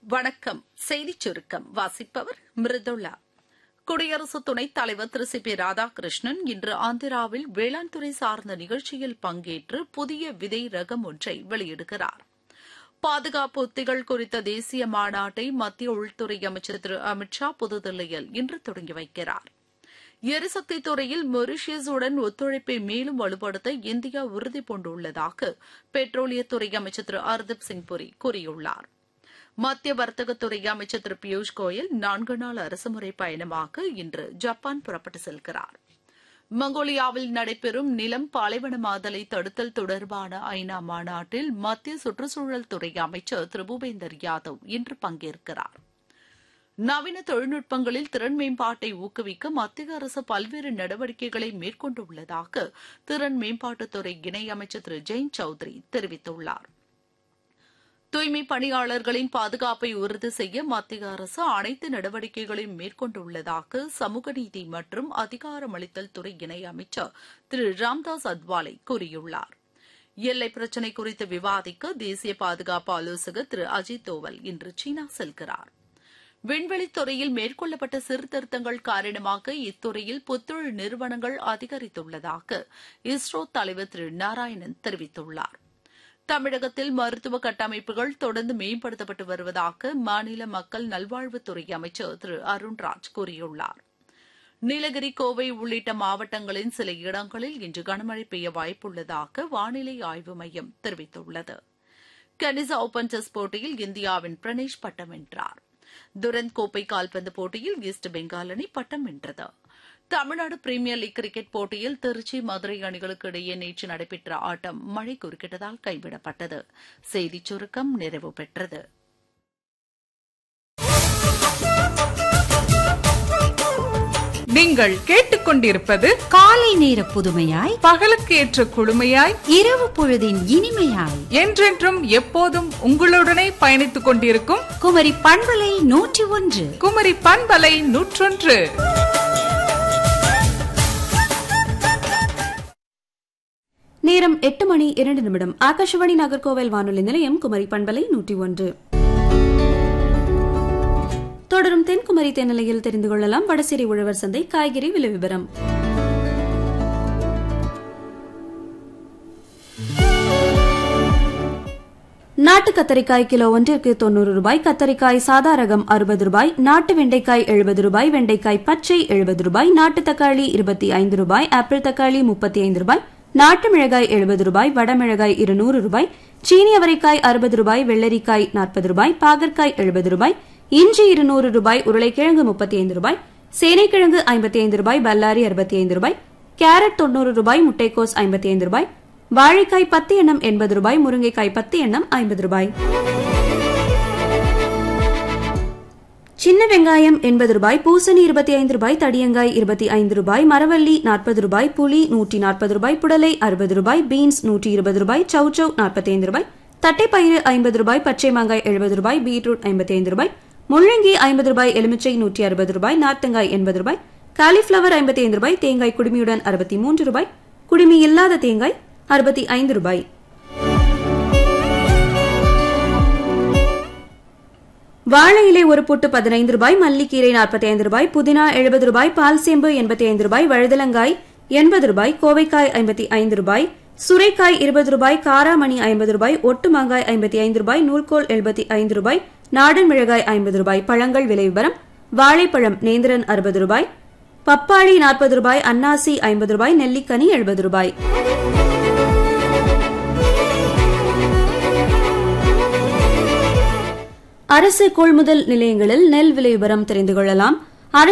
வணக்கம் செய்திச் சுருக்கம் வாசிப்பவர் மிருதுளா குடியரசு துணைத் தலைவர் திரு சி பி ராதாகிருஷ்ணன் இன்று ஆந்திராவில் வேளாண் துறை சார்ந்த நிகழ்ச்சியில் பங்கேற்று புதிய விதை ரகம் ஒன்றை வெளியிடுகிறார் பாதுகாப்பு உத்திகள் குறித்த தேசிய மாநாட்டை மத்திய உள்துறை அமைச்சர் திரு அமித் ஷா புதுதில்லியில் இன்று தொடங்கி வைக்கிறார் எரிசக்தி துறையில் மொரீஷியஸுடன் ஒத்துழைப்பை மேலும் வலுப்படுத்த இந்தியா உறுதிபூண்டுள்ளதாக பெட்ரோலியத்துறை அமைச்சர் திரு ஹர்தீப் சிங் புரி கூறியுள்ளார் மத்திய வர்த்தகத்துறை அமைச்சர் திரு பியூஷ் கோயல் நான்கு நாள் அரசுமுறை பயணமாக இன்று ஜப்பான் புறப்பட்டு செல்கிறார் மங்கோலியாவில் நடைபெறும் நிலம் பாலைவனமாதலை தடுத்தல் தொடர்பான ஐநா மாநாட்டில் மத்திய சுற்றுச்சூழல் துறை அமைச்சர் திரு பூபேந்தர் யாதவ் இன்று பங்கேற்கிறார் நவீன தொழில்நுட்பங்களில் திறன் மேம்பாட்டை ஊக்குவிக்க மத்திய அரசு பல்வேறு நடவடிக்கைகளை மேற்கொண்டுள்ளதாக திறன் மேம்பாட்டுத்துறை இணையமைச்சர் திரு ஜெயந்த் சௌத்ரி தெரிவித்துள்ளார் தூய்மை பணியாளர்களின் பாதுகாப்பை உறுதி செய்ய மத்திய அரசு அனைத்து நடவடிக்கைகளையும் மேற்கொண்டுள்ளதாக சமூக நீதி மற்றும் அதிகாரமளித்தல் துறை இணையமைச்சர் திரு ராம்தாஸ் அத்வாலே கூறியுள்ளார் எல்லை பிரச்சினை குறித்து விவாதிக்க தேசிய பாதுகாப்பு ஆலோசகர் திரு அஜித் தோவல் இன்று சீனா செல்கிறார் விண்வெளித்துறையில் மேற்கொள்ளப்பட்ட சீர்திருத்தங்கள் காரணமாக இத்துறையில் புத்தொழில் நிறுவனங்கள் அதிகரித்துள்ளதாக இஸ்ரோ தலைவர் திரு நாராயணன் தெரிவித்துள்ளார் தமிழகத்தில் மருத்துவ கட்டமைப்புகள் தொடர்ந்து மேம்படுத்தப்பட்டு வருவதாக மாநில மக்கள் நல்வாழ்வுத்துறை அமைச்சர் திரு அருண்ராஜ் கூறியுள்ளார் நீலகிரி கோவை உள்ளிட்ட மாவட்டங்களின் சில இடங்களில் இன்று கனமழை பெய்ய வாய்ப்புள்ளதாக வானிலை ஆய்வு மையம் தெரிவித்துள்ளது கனிசா ஓபன் செஸ் போட்டியில் இந்தியாவின் பிரணேஷ் பட்டம் வென்றார் துரந்த் கோப்பை கால்பந்து போட்டியில் ஈஸ்ட் பெங்கால் அணி பட்டம் வென்றது தமிழ்நாடு பிரீமியர் லீக் கிரிக்கெட் போட்டியில் திருச்சி மதுரை அணிகளுக்கு இடையே நேற்று நடைபெற்ற ஆட்டம் மழை குறுக்கிட்டதால் கைவிடப்பட்டது செய்திச் சுருக்கம் நிறைவு பெற்றது நீங்கள் கேட்டுக்கொண்டிருப்பது காலை நேர புதுமையாய் பகலுக்கு ஏற்ற குழுமையாய் இரவு பொழுதின் இனிமையாய் என்றென்றும் எப்போதும் உங்களுடனே பயணித்துக் கொண்டிருக்கும் குமரி பண்பலை நூற்றி ஒன்று குமரி பண்பலை நூற்றொன்று நேரம் எட்டு மணி இரண்டு நிமிடம் ஆகாஷவாணி நாகர்கோவில் வானொலி நிலையம் குமரி பண்பலை நூற்றி ஒன்று தொடரும் தென்குமரி தென்னிலையில் தெரிந்து கொள்ளலாம் வடசிரி உழவர் சந்தை காய்கறி விலை விவரம் நாட்டு கத்தரிக்காய் கிலோ ஒன்றிற்கு தொண்ணூறு ரூபாய் கத்தரிக்காய் சாதா ரகம் அறுபது ரூபாய் நாட்டு வெண்டைக்காய் எழுபது ரூபாய் வெண்டைக்காய் பச்சை எழுபது ரூபாய் நாட்டு தக்காளி இருபத்தி ஐந்து ரூபாய் ஆப்பிள் தக்காளி முப்பத்தி ஐந்து ரூபாய் நாட்டு மிளகாய் எழுபது ரூபாய் வடமிளகாய் இருநூறு ரூபாய் சீனி அவரைக்காய் அறுபது ரூபாய் வெள்ளரிக்காய் நாற்பது ரூபாய் பாகற்காய் எழுபது ரூபாய் இஞ்சி இருநூறு ரூபாய் உருளைக்கிழங்கு முப்பத்தி ஐந்து ரூபாய் சேனைக்கிழங்கு ஐம்பத்தி ஐந்து ரூபாய் பல்லாரி அறுபத்தி ஐந்து ரூபாய் கேரட் தொண்ணூறு ரூபாய் முட்டைக்கோஸ் ஐம்பத்தி ஐந்து ரூபாய் வாழைக்காய் பத்து எண்ணம் எண்பது ரூபாய் முருங்கைக்காய் பத்து எண்ணம் ஐம்பது ரூபாய் சின்ன வெங்காயம் எண்பது ரூபாய் பூசணி இருபத்தி ஐந்து ரூபாய் தடியங்காய் இருபத்தி ஐந்து ரூபாய் மரவள்ளி நாற்பது ரூபாய் புளி நூற்றி நாற்பது ரூபாய் புடலை அறுபது ரூபாய் பீன்ஸ் நூற்றி இருபது ரூபாய் சௌச்சௌ நாற்பத்தி ஐந்து ரூபாய் தட்டைப்பயிறு ஐம்பது ரூபாய் பச்சை மாங்காய் எழுபது ரூபாய் பீட்ரூட் ஐம்பத்தி ஐந்து ரூபாய் முள்ளங்கி ஐம்பது ரூபாய் எலுமிச்சை நூற்றி அறுபது ரூபாய் நார்த்தங்காய் எண்பது ரூபாய் காலிஃபிளவர் ஐம்பத்தி ஐந்து ரூபாய் தேங்காய் குடுமியுடன் அறுபத்தி மூன்று ரூபாய் குடுமி இல்லாத தேங்காய் அறுபத்தி ஐந்து ரூபாய் வாழை இலை ஒரு பொட்டு பதினைந்து ரூபாய் மல்லிக்கீரை நாற்பத்தி ஐந்து ரூபாய் புதினா எழுபது ரூபாய் பால் சேம்பு எண்பத்தி ஐந்து ரூபாய் வழுதலங்காய் எண்பது ரூபாய் கோவைக்காய் ஐம்பத்தி ஐந்து ரூபாய் சுரைக்காய் இருபது ரூபாய் காராமணி ஐம்பது ரூபாய் ஒட்டு மாங்காய் ஐம்பத்தி ஐந்து ரூபாய் நூல்கோல் எழுபத்தி ஐந்து ரூபாய் நாடன் மிளகாய் ஐம்பது ரூபாய் பழங்கள் விலை விவரம் வாழைப்பழம் நேந்திரன் அறுபது ரூபாய் பப்பாளி நாற்பது ரூபாய் அன்னாசி ஐம்பது ரூபாய் நெல்லிக்கனி எழுபது ரூபாய் அரசு கொள்முதல் நிலையங்களில் நெல் விலை விவரம் தெரிந்து கொள்ளலாம்